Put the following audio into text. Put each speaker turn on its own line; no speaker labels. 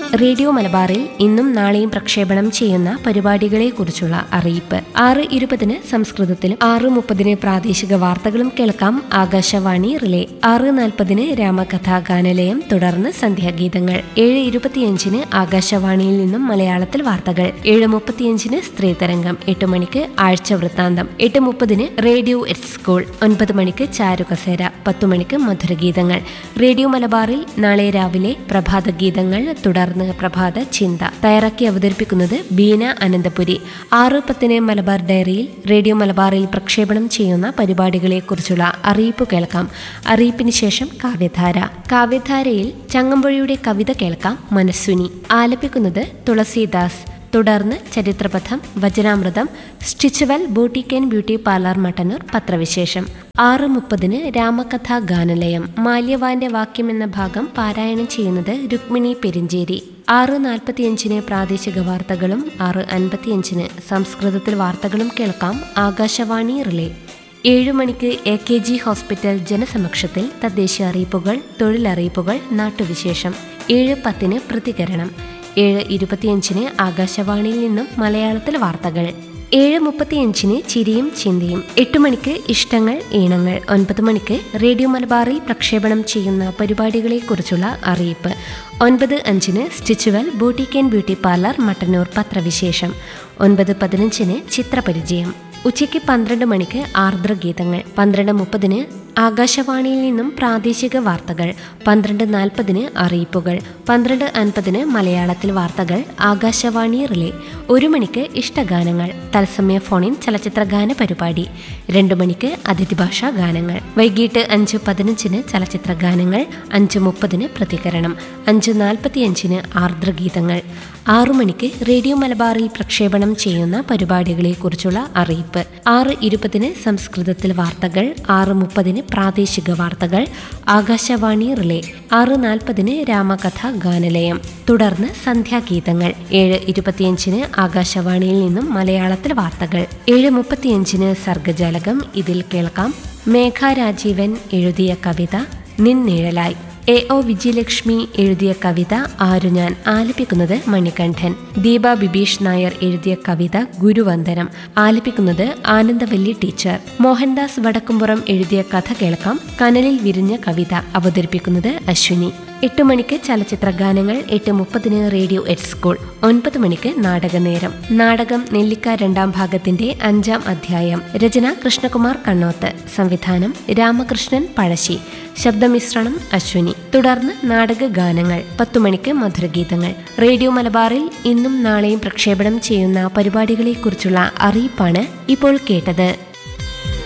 radio മലബാറിൽ ഇന്നും നാളെയും പ്രക്ഷേപണം ചെയ്യുന്ന പരിപാടികളെക്കുറിച്ചുള്ള അറിയിപ്പ് ആറ് ഇരുപതിന് സംസ്കൃതത്തിലും ആറ് മുപ്പതിന് പ്രാദേശിക വാർത്തകളും കേൾക്കാം ആകാശവാണി റിലേ ആറ് നാൽപ്പതിന് രാമകഥാ ഗാനലയം തുടർന്ന് സന്ധ്യാഗീതങ്ങൾ ഏഴ് ഇരുപത്തിയഞ്ചിന് ആകാശവാണിയിൽ നിന്നും മലയാളത്തിൽ വാർത്തകൾ ഏഴ് മുപ്പത്തിയഞ്ചിന് സ്ത്രീ തരംഗം എട്ട് മണിക്ക് ആഴ്ച വൃത്താന്തം എട്ട് മുപ്പതിന് റേഡിയോ എറ്റ് സ്കൂൾ ഒൻപത് മണിക്ക് ചാരുകസേര പത്തു മണിക്ക് മധുരഗീതങ്ങൾ റേഡിയോ മലബാറിൽ നാളെ രാവിലെ പ്രഭാത ഗീതങ്ങൾ തുടർന്ന് പ്രഭാത ചിന്ത തയ്യാറാക്കി അവതരിപ്പിക്കുന്നത് ബീന അനന്തപുരി ആറ് പത്തിന് മലബാർ ഡയറിയിൽ റേഡിയോ മലബാറിൽ പ്രക്ഷേപണം ചെയ്യുന്ന പരിപാടികളെക്കുറിച്ചുള്ള അറിയിപ്പ് കേൾക്കാം അറിയിപ്പിന് ശേഷം കാവ്യധാര കാവ്യധാരയിൽ ചങ്ങമ്പുഴയുടെ കവിത കേൾക്കാം മനസ്സുനി ആലപിക്കുന്നത് തുളസീദാസ് തുടർന്ന് ചരിത്രപഥം വചനാമൃതം Stitchual boutique and beauty parlour Mattannur പത്രവിശേഷം ആറ് മുപ്പതിന് രാമകഥാ ഗാനലയം മാല്യവാന്റെ വാക്യം എന്ന ഭാഗം പാരായണം ചെയ്യുന്നത് രുക്മിണി പെരിഞ്ചേരി ആറ് നാൽപ്പത്തിയഞ്ചിന് പ്രാദേശിക വാർത്തകളും ആറ് അൻപത്തിയഞ്ചിന് സംസ്കൃതത്തിൽ വാർത്തകളും കേൾക്കാം ആകാശവാണി റിലേ ഏഴു മണിക്ക് എ കെ ജി ഹോസ്പിറ്റൽ ജനസമക്ഷത്തിൽ തദ്ദേശീയ അറിയിപ്പുകൾ തൊഴിലറിയിപ്പുകൾ നാട്ടുവിശേഷം ഏഴ് പത്തിന് പ്രതികരണം ഏഴ് ഇരുപത്തിയഞ്ചിന് ആകാശവാണിയിൽ നിന്നും മലയാളത്തിൽ വാർത്തകൾ ഏഴ് മുപ്പത്തിയഞ്ചിന് ചിരിയും ചിന്തയും എട്ട് മണിക്ക് ഇഷ്ടങ്ങൾ ഈണങ്ങൾ ഒൻപത് മണിക്ക് റേഡിയോ മലബാറിൽ പ്രക്ഷേപണം ചെയ്യുന്ന പരിപാടികളെക്കുറിച്ചുള്ള അറിയിപ്പ് ഒൻപത് അഞ്ചിന് Stitchual boutique and beauty parlour Mattannur പത്രവിശേഷം ഒൻപത് പതിനഞ്ചിന് ചിത്രപരിചയം ഉച്ചയ്ക്ക് പന്ത്രണ്ട് മണിക്ക് ആർദ്രഗീതങ്ങൾ പന്ത്രണ്ട് മുപ്പതിന് ആകാശവാണിയിൽ നിന്നും പ്രാദേശിക വാർത്തകൾ പന്ത്രണ്ട് നാൽപ്പതിന് അറിയിപ്പുകൾ പന്ത്രണ്ട് അൻപതിന് മലയാളത്തിൽ വാർത്തകൾ ആകാശവാണി റിലേ ഒരു മണിക്ക് ഇഷ്ടഗാനങ്ങൾ തത്സമയ ഫോണിൻ ചലച്ചിത്ര ഗാന പരിപാടി രണ്ടു മണിക്ക് അതിഥി ഭാഷാ ഗാനങ്ങൾ വൈകിട്ട് അഞ്ച് പതിനഞ്ചിന് ചലച്ചിത്ര ഗാനങ്ങൾ അഞ്ച് മുപ്പതിന് പ്രതികരണം അഞ്ച് നാൽപ്പത്തിയഞ്ചിന് ആർദ്രഗീതങ്ങൾ ആറു മണിക്ക് റേഡിയോ മലബാറിൽ പ്രക്ഷേപണം ചെയ്യുന്ന പരിപാടികളെക്കുറിച്ചുള്ള അറിയിപ്പ് ആറ് ഇരുപതിന് സംസ്കൃതത്തിൽ വാർത്തകൾ ആറ് മുപ്പതിന് പ്രാദേശിക വാർത്തകൾ ആകാശവാണി റിലേ ആറ് നാൽപ്പതിന് രാമകഥ ഗാനലയം തുടർന്ന് സന്ധ്യാഗീതങ്ങൾ ഏഴ് ഇരുപത്തിയഞ്ചിന് ആകാശവാണിയിൽ നിന്നും മലയാളത്തിൽ വാർത്തകൾ ഏഴ് മുപ്പത്തിയഞ്ചിന് സർഗജാലകം ഇതിൽ കേൾക്കാം മേഘ രാജീവൻ എഴുതിയ കവിത നിന്നിഴലായി എ ഒ വിജയലക്ഷ്മി എഴുതിയ കവിത ആരു ഞാൻ ആലപിക്കുന്നത് മണികണ്ഠൻ ദീപ ബിബീഷ് നായർ എഴുതിയ കവിത ഗുരുവന്ദനം ആലപിക്കുന്നത് ആനന്ദവല്ലി ടീച്ചർ മോഹൻദാസ് വടക്കുംപുറം എഴുതിയ കഥ കേൾക്കാം കനലിൽ വിരിഞ്ഞ കവിത അവതരിപ്പിക്കുന്നത് അശ്വിനി എട്ട് മണിക്ക് ചലച്ചിത്ര ഗാനങ്ങൾ എട്ട് മുപ്പതിന് റേഡിയോ എറ്റ് സ്കൂൾ ഒൻപത് മണിക്ക് നാടകനേരം നാടകം നെല്ലിക്ക രണ്ടാം ഭാഗത്തിന്റെ അഞ്ചാം അധ്യായം രചന കൃഷ്ണകുമാർ കണ്ണോത്ത് സംവിധാനം രാമകൃഷ്ണൻ പഴശ്ശി ശബ്ദമിശ്രണം അശ്വിനി തുടർന്ന് നാടക ഗാനങ്ങൾ പത്തു മണിക്ക് മധുരഗീതങ്ങൾ റേഡിയോ മലബാറിൽ ഇന്നും നാളെയും പ്രക്ഷേപണം ചെയ്യുന്ന പരിപാടികളെക്കുറിച്ചുള്ള അറിയിപ്പാണ് ഇപ്പോൾ കേട്ടത്